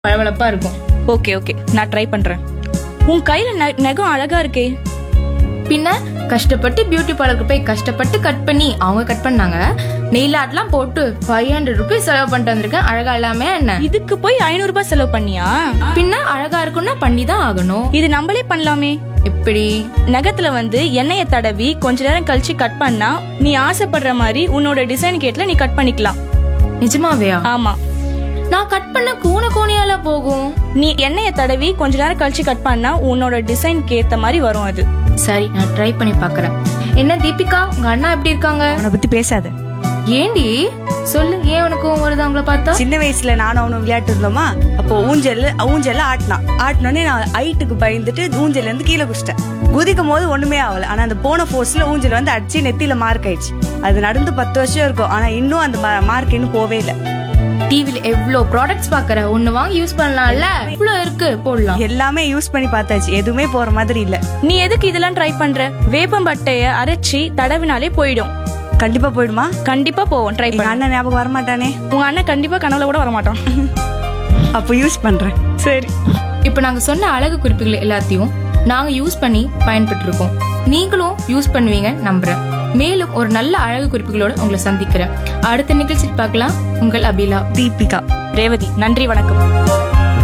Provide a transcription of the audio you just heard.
பளபளப்பா இருக்கும் okay okay நான் try பண்றேன் உன் கையில நெ- நகம் அழகா இருக்கே பின்ன கஷ்டப்பட்டு பியூட்டி பார்லருக்கு போய் கஷ்டப்பட்டு கட் பண்ணி அவங்க கட் பண்ணாங்க நெயில் ஆர்ட்லாம் போட்டு ஃபைவ் ஹண்ட்ரட் ருபீஸ் செலவு பண்ணிட்டு வந்திருக்கேன் அழகா இல்லாம என்ன இதுக்கு போய் ஐநூறு ரூபாய் செலவு பண்ணியா பின்ன அழகா இருக்கும்னா பண்ணி தான் ஆகணும் இது நம்மளே பண்ணலாமே எப்படி நகத்துல வந்து எண்ணெயை தடவி கொஞ்ச நேரம் கழிச்சு கட் பண்ணா நீ ஆசைப்படுற மாதிரி உன்னோட டிசைன் கேட்ல நீ கட் பண்ணிக்கலாம் நிஜமாவையா ஆமா நான் கட் பண்ண கூன கோணியால போகும் நீ எண்ணெயை தடவி கொஞ்ச நேரம் கழிச்சு கட் பண்ணா உன்னோட டிசைனுக்கு ஏத்த மாதிரி வரும் அது சரி நான் ட்ரை பண்ணி பார்க்கறேன் என்ன தீபிகா உங்க அண்ணா எப்படி இருக்காங்க அவனை பத்தி பேசாத ஏண்டி சொல்லு ஏன் உனக்கு கோவம் வருது அவங்கள பார்த்தா சின்ன வயசுல நானும் அவனும் விளையாட்டு இருந்தோமா அப்போ ஊஞ்சல் ஊஞ்சல்ல ஆட்டினான் ஆட்டினோடனே நான் ஹைட்டுக்கு பயந்துட்டு ஊஞ்சல்ல இருந்து கீழே குச்சிட்டேன் குதிக்கும் போது ஒண்ணுமே ஆகல ஆனா அந்த போன ஃபோர்ஸ்ல ஊஞ்சல் வந்து அடிச்சு நெத்தியில மார்க் ஆயிடுச்சு அது நடந்து பத்து வருஷம் இருக்கும் ஆனா இன்னும் அந்த மார்க் இன்னும் போவே இல்லை டிவில எவ்ளோ ப்ராடக்ட்ஸ் பாக்குற ஒண்ணு வாங்கி யூஸ் பண்ணலாம்ல இவ்ளோ இருக்கு போடலாம் எல்லாமே யூஸ் பண்ணி பார்த்தாச்சு எதுவுமே போற மாதிரி இல்ல நீ எதுக்கு இதெல்லாம் ட்ரை பண்ற வேப்பம்பட்டைய அரைச்சி தடவினாலே போயிடும் கண்டிப்பா போயிடுமா கண்டிப்பா போவோம் ட்ரை எங்க பண்ண அண்ணன் ஞாபகம் வரமாட்டானே உங்க அண்ணன் கண்டிப்பா கனவுல கூட வரமாட்டான் அப்போ யூஸ் பண்றேன் சரி இப்போ நாங்க சொன்ன அழகு குறிப்புகள் எல்லாத்தையும் நாங்க யூஸ் பண்ணி பயன்பட்டு இருக்கோம் நீங்களும் யூஸ் பண்ணுவீங்க நம்புறேன் மேலும் ஒரு நல்ல அழகு குறிப்புகளோட உங்களை சந்திக்கிறேன் அடுத்த நிகழ்ச்சியில் பார்க்கலாம் உங்கள் அபிலா தீபிகா ரேவதி நன்றி வணக்கம்